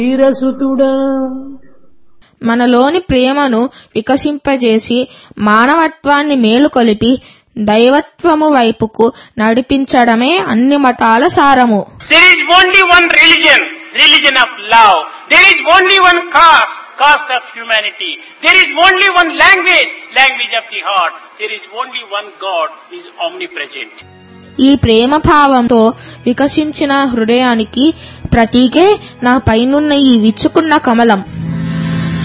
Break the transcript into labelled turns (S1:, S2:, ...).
S1: వీరసుతుడా
S2: మనలోని ప్రేమను వికసింపజేసి మానవత్వాన్ని మేలుకొలిపి దైవత్వము వైపుకు నడిపించడమే అన్ని మతాల సారము
S3: There is only one religion, religion of love. There is only one caste, caste of humanity. There is only one language, language of the heart. There is only one God, He is omnipresent.
S2: ఈ ప్రేమ భావంతో వికసించిన హృదయానికి ప్రతీకే నా పైనున్న ఈ విచ్చుకున్న కమలం